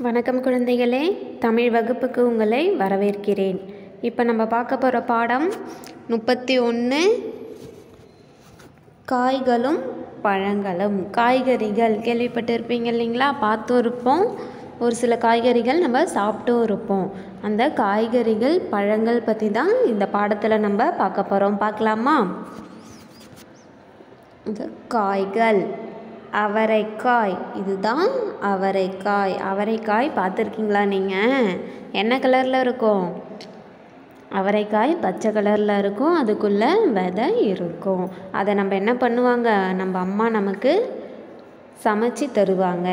வணக்கம் குழந்தைகளே தமிழ் வகுப்புக்கு உங்களை வரவேற்கிறேன் இப்போ நம்ம பார்க்க போகிற பாடம் முப்பத்தி ஒன்று காய்களும் பழங்களும் காய்கறிகள் கேள்விப்பட்டிருப்பீங்க இல்லைங்களா பார்த்தும் இருப்போம் ஒரு சில காய்கறிகள் நம்ம சாப்பிட்டும் இருப்போம் அந்த காய்கறிகள் பழங்கள் பற்றி தான் இந்த பாடத்தில் நம்ம பார்க்க போகிறோம் பார்க்கலாமா இந்த காய்கள் அவரைக்காய் இதுதான் அவரைக்காய் அவரைக்காய் பார்த்துருக்கீங்களா நீங்கள் என்ன கலரில் இருக்கும் அவரைக்காய் பச்சை கலரில் இருக்கும் அதுக்குள்ளே விதை இருக்கும் அதை நம்ம என்ன பண்ணுவாங்க நம்ம அம்மா நமக்கு சமைச்சு தருவாங்க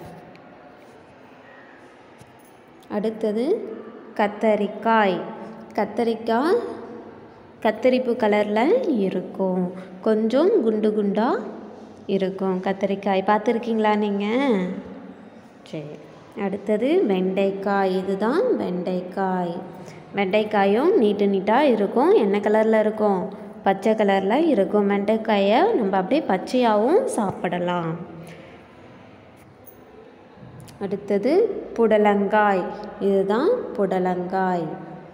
அடுத்தது கத்தரிக்காய் கத்தரிக்காய் கத்தரிப்பு கலரில் இருக்கும் கொஞ்சம் குண்டு குண்டாக இருக்கும் கத்தரிக்காய் பார்த்துருக்கீங்களா நீங்கள் சரி அடுத்தது வெண்டைக்காய் இதுதான் வெண்டைக்காய் வெண்டைக்காயும் நீட்டு நீட்டாக இருக்கும் என்ன கலரில் இருக்கும் பச்சை கலரில் இருக்கும் வெண்டைக்காயை நம்ம அப்படியே பச்சையாகவும் சாப்பிடலாம் அடுத்தது புடலங்காய் இதுதான் புடலங்காய்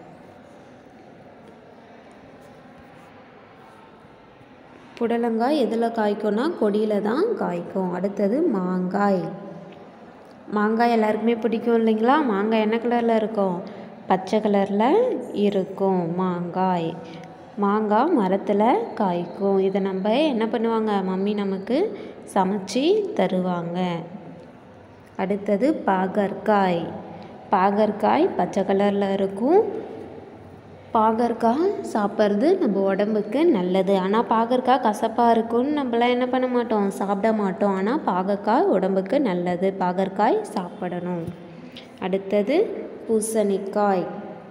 புடலங்காய் எதில் காய்க்கும்னா கொடியில் தான் காய்க்கும் அடுத்தது மாங்காய் மாங்காய் எல்லாருக்குமே பிடிக்கும் இல்லைங்களா மாங்காய் என்ன கலரில் இருக்கும் பச்சை கலரில் இருக்கும் மாங்காய் மாங்காய் மரத்தில் காய்க்கும் இதை நம்ம என்ன பண்ணுவாங்க மம்மி நமக்கு சமைச்சி தருவாங்க அடுத்தது பாகற்காய் பாகற்காய் பச்சை கலரில் இருக்கும் பாகற்காய் சாப்பிட்றது நம்ம உடம்புக்கு நல்லது ஆனால் பாகற்காய் கசப்பாக இருக்கும்னு நம்மளாம் என்ன பண்ண மாட்டோம் சாப்பிட மாட்டோம் ஆனால் பாகற்காய் உடம்புக்கு நல்லது பாகற்காய் சாப்பிடணும் அடுத்தது பூசணிக்காய்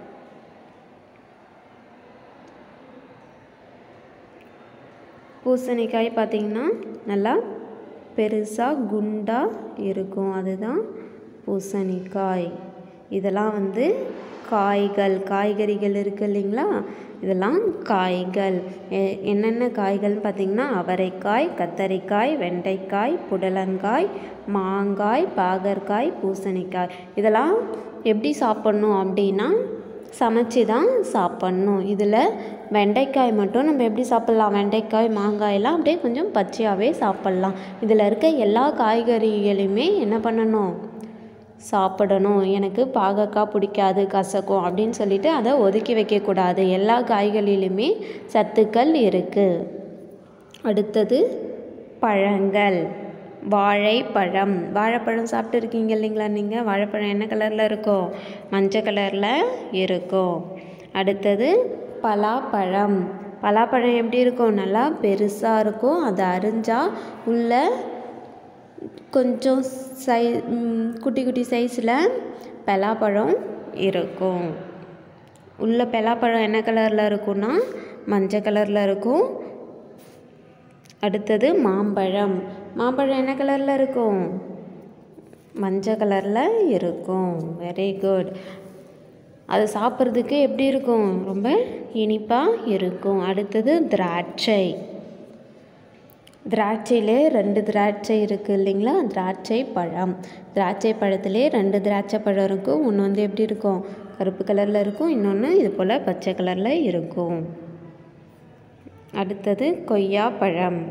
பூசணிக்காய் பார்த்திங்கன்னா நல்லா பெருசாக குண்டாக இருக்கும் அதுதான் பூசணிக்காய் இதெல்லாம் வந்து காய்கள் காய்கறிகள் இருக்குது இல்லைங்களா இதெல்லாம் காய்கள் எ- என்னென்ன காய்கள்னு பார்த்திங்கன்னா அவரைக்காய் கத்தரிக்காய் வெண்டைக்காய் புடலங்காய் மாங்காய் பாகற்காய் பூசணிக்காய் இதெல்லாம் எப்படி சாப்பிட்ணும் அப்படின்னா சமைச்சு தான் சாப்பிட்ணும் இதில் வெண்டைக்காய் மட்டும் நம்ம எப்படி சாப்பிட்லாம் வெண்டைக்காய் மாங்காயெல்லாம் அப்படியே கொஞ்சம் பச்சையாகவே சாப்பிட்லாம் இதில் இருக்க எல்லா காய்கறிகளையுமே என்ன பண்ணணும் சாப்பிடணும் எனக்கு பாகக்காய் பிடிக்காது கசக்கும் அப்படின்னு சொல்லிட்டு அதை ஒதுக்கி வைக்கக்கூடாது எல்லா காய்களிலுமே சத்துக்கள் இருக்குது அடுத்தது பழங்கள் வாழைப்பழம் வாழைப்பழம் சாப்பிட்டு இருக்கீங்க இல்லைங்களா நீங்கள் வாழைப்பழம் என்ன கலரில் இருக்கும் மஞ்சள் கலரில் இருக்கும் அடுத்தது பலாப்பழம் பலாப்பழம் எப்படி இருக்கும் நல்லா பெருசாக இருக்கும் அதை அரிஞ்சால் உள்ள கொஞ்சம் சை ம், குட்டி குட்டி சைஸில் பலாப்பழம் இருக்கும் உள்ள பலாப்பழம் என்ன கலரில் இருக்கும்னா மஞ்சள் கலரில் இருக்கும் அடுத்தது மாம்பழம் மாம்பழம் என்ன கலரில் இருக்கும் மஞ்சள் கலரில் இருக்கும் வெரி குட் அது சாப்பிட்றதுக்கு எப்படி இருக்கும் ரொம்ப இனிப்பாக இருக்கும் அடுத்தது திராட்சை திராட்சையிலே ரெண்டு திராட்சை இருக்குது இல்லைங்களா திராட்சை பழம் திராட்சை பழத்திலே ரெண்டு திராட்சை பழம் இருக்கும் ஒன்று வந்து எப்படி இருக்கும் கருப்பு கலரில் இருக்கும் இன்னொன்று இது போல் பச்சை கலரில் இருக்கும் அடுத்தது கொய்யாப்பழம்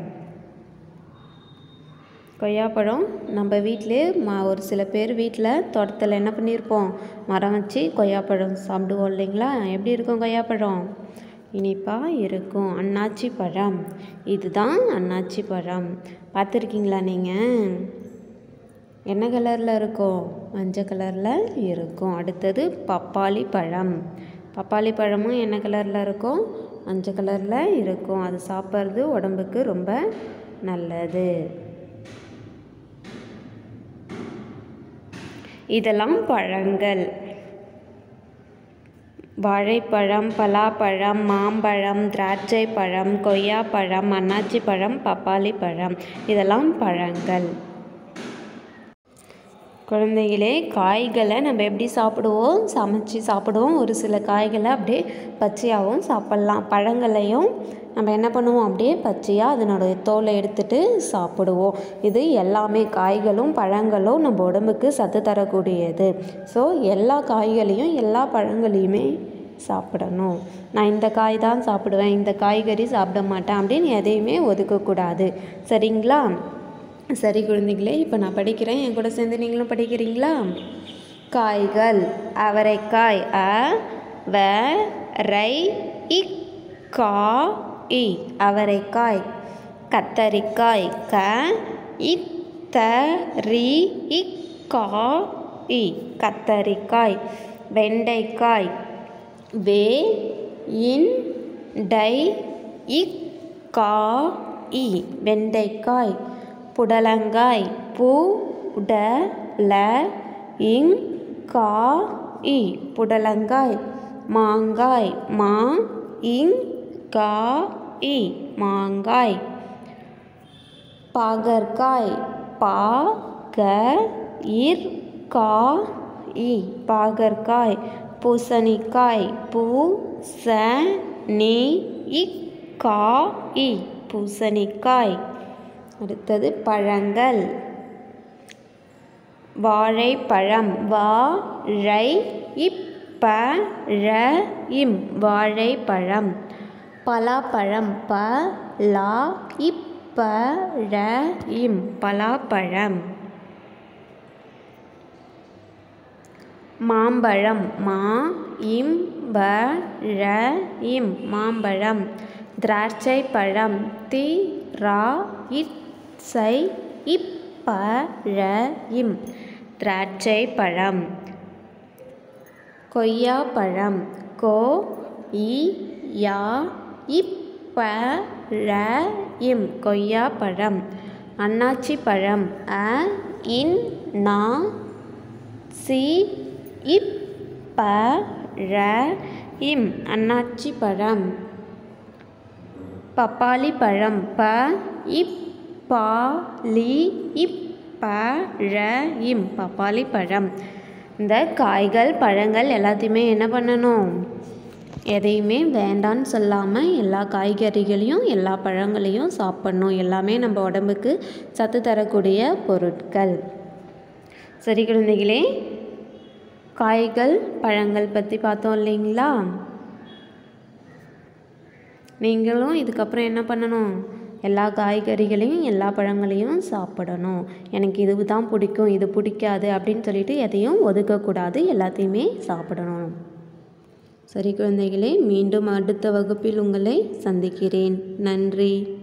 கொய்யாப்பழம் நம்ம வீட்டிலே மா ஒரு சில பேர் வீட்டில் தோட்டத்தில் என்ன பண்ணியிருப்போம் மரம் வச்சு கொய்யாப்பழம் சாப்பிடுவோம் இல்லைங்களா எப்படி இருக்கும் கொய்யாப்பழம் இனிப்பாக இருக்கும் அன்னாச்சி பழம் இதுதான் அன்னாச்சி பழம் பார்த்துருக்கீங்களா நீங்கள் என்ன கலரில் இருக்கும் மஞ்சள் கலரில் இருக்கும் அடுத்தது பப்பாளி பழம் பப்பாளி பழமும் என்ன கலரில் இருக்கும் மஞ்சள் கலரில் இருக்கும் அது சாப்பிட்றது உடம்புக்கு ரொம்ப நல்லது இதெல்லாம் பழங்கள் வாழைப்பழம் பலாப்பழம் மாம்பழம் திராட்சை பழம் கொய்யாப்பழம் அன்னாச்சி பழம் பப்பாளி பழம் இதெல்லாம் பழங்கள் குழந்தைகளே காய்களை நம்ம எப்படி சாப்பிடுவோம் சமைச்சு சாப்பிடுவோம் ஒரு சில காய்களை அப்படியே பச்சையாகவும் சாப்பிட்லாம் பழங்களையும் நம்ம என்ன பண்ணுவோம் அப்படியே பச்சையாக அதனுடைய தோலை எடுத்துட்டு சாப்பிடுவோம் இது எல்லாமே காய்களும் பழங்களும் நம்ம உடம்புக்கு சத்து தரக்கூடியது ஸோ எல்லா காய்களையும் எல்லா பழங்களையுமே சாப்பிடணும் நான் இந்த காய் தான் சாப்பிடுவேன் இந்த காய்கறி சாப்பிட மாட்டேன் அப்படின்னு எதையுமே ஒதுக்கக்கூடாது சரிங்களா சரி குழந்தைகளே இப்போ நான் படிக்கிறேன் என் கூட சேர்ந்து நீங்களும் படிக்கிறீங்களா காய்கள் அவரைக்காய் அ வ ரை இக் கா இ அவரைக்காய் கத்தரிக்காய் க இத்த ரி இக் கா இ கத்தரிக்காய் வெண்டைக்காய் வே இன் டை இக் கா இ வெண்டைக்காய் புடலங்காய் பு ட ல இங் கா இ புடலங்காய் மாங்காய் மா இங் கா இ மாங்காய் பாகற்காய் பா க இர் கா இ பாகற்காய் பூசணிக்காய் பூ ச நி இக் கா இ பூசணிக்காய் அடுத்தது பழங்கள் வாழைப்பழம் வா ழை இப்ப ழ இம் வாழைப்பழம் பலாப்பழம் ப லா இப்ப ழ இம் பலாப்பழம் மாம்பழம் மா இம் ப ழ இம் மாம்பழம் திராட்சை பழம் தி ரா இச்சை இப்ப ழ இம் திராட்சை பழம் கொய்யாப்பழம் கோ இ யா இப்ப ழ இம் கொய்யாப்பழம் அன்னாச்சி பழம் அ இன் நா சி இப்ப ழ இம் அன்னாச்சி பழம் பப்பாளி பழம் ப இப் பா லி இப்ப ழ இம் பப்பாளி பழம் இந்த காய்கள் பழங்கள் எல்லாத்தையுமே என்ன பண்ணணும் எதையுமே வேண்டான்னு சொல்லாமல் எல்லா காய்கறிகளையும் எல்லா பழங்களையும் சாப்பிட்ணும் எல்லாமே நம்ம உடம்புக்கு சத்து தரக்கூடிய பொருட்கள் சரி குழந்தைகளே காய்கள் பழங்கள் பற்றி பார்த்தோம் இல்லைங்களா நீங்களும் இதுக்கப்புறம் என்ன பண்ணணும் எல்லா காய்கறிகளையும் எல்லா பழங்களையும் சாப்பிடணும் எனக்கு இது தான் பிடிக்கும் இது பிடிக்காது அப்படின்னு சொல்லிட்டு எதையும் ஒதுக்கக்கூடாது எல்லாத்தையுமே சாப்பிடணும் சரி குழந்தைகளே மீண்டும் அடுத்த வகுப்பில் உங்களை சந்திக்கிறேன் நன்றி